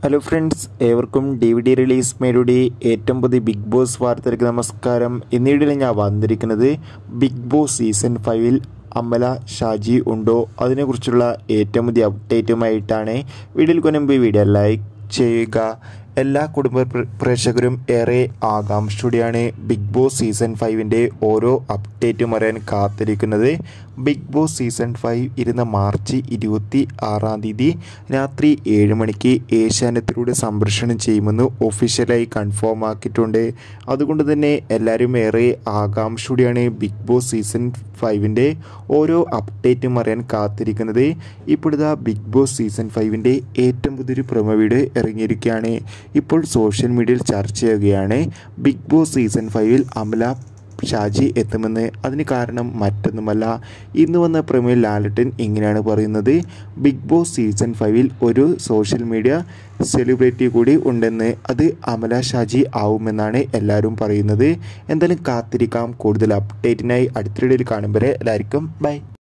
hello friends ഏവർക്കും D V D release മേരുടെ ഏറ്റവും പുതിയ ബിഗ് ബോസ് വാർത്തയിലേക്ക് നമസ്കാരം ഇന്നിടയിൽ ഞാൻ വന്നിരിക്കുന്നത് ബിഗ് ബോസ് സീസൺ ഫൈവിൽ അമല ഷാജി ഉണ്ടോ അതിനെക്കുറിച്ചുള്ള ഏറ്റവും പുതിയ അപ്ഡേറ്റുമായിട്ടാണ് വീഡിയോയിൽ കൊനുമ്പ് വീഡിയോ ലൈക്ക് ചെയ്യുക എല്ലാ കുടുംബ പ്ര- പ്രേക്ഷകരും ഏറെ ആകാംക്ഷയോടെയാണ് ബിഗ് ബോസ് സീസൺ ഫൈവിൻ്റെ ഓരോ അപ്ഡേറ്റും അറിയാൻ കാത്തിരിക്കുന്നത് ബിഗ് ബോസ് സീസൺ ഫൈവ് ഇരുന്ന മാർച്ച് ഇരുപത്തി ആറാം തീയതി രാത്രി ഏഴ് മണിക്ക് ഏഷ്യാനെറ്റിലൂടെ സംപ്രേഷണം ചെയ്യുമെന്ന് ഒഫീഷ്യലായി കൺഫേം ആക്കിയിട്ടുണ്ട് അതുകൊണ്ട് തന്നെ എല്ലാവരും ഏറെ ആകാംക്ഷയോടെയാണ് ബിഗ് ബോസ് സീസൺ ഫൈവിൻ്റെ ഓരോ അപ്ഡേറ്റും അറിയാൻ കാത്തിരിക്കുന്നത് ഇപ്പോഴത്തെ ബിഗ് ബോസ് സീസൺ ഫൈവിൻ്റെ ഏറ്റവും പുതിയൊരു പ്രൊമോ വീഡിയോ ഇറങ്ങിയിരിക്കുകയാണ് ഇപ്പോൾ സോഷ്യൽ മീഡിയയിൽ ചർച്ച ചെയ്യുകയാണ് ബിഗ് ബോസ് സീസൺ ഫൈവിൽ അമല ഷാജി എത്തുമെന്ന് അതിന് കാരണം മറ്റൊന്നുമല്ല ഇന്ന് വന്ന പ്രമേയ ലാലട്ടൻ ഇങ്ങനെയാണ് പറയുന്നത് ബിഗ് ബോസ് സീസൺ ഫൈവിൽ ഒരു സോഷ്യൽ മീഡിയ സെലിബ്രിറ്റി കൂടി ഉണ്ടെന്ന് അത് അമല ഷാജി ആവുമെന്നാണ് എല്ലാവരും പറയുന്നത് എന്തായാലും കാത്തിരിക്കാം കൂടുതൽ അപ്ഡേറ്റിനായി അടുത്തിടയിൽ കാണുമ്പോൾ എല്ലാവർക്കും ബൈ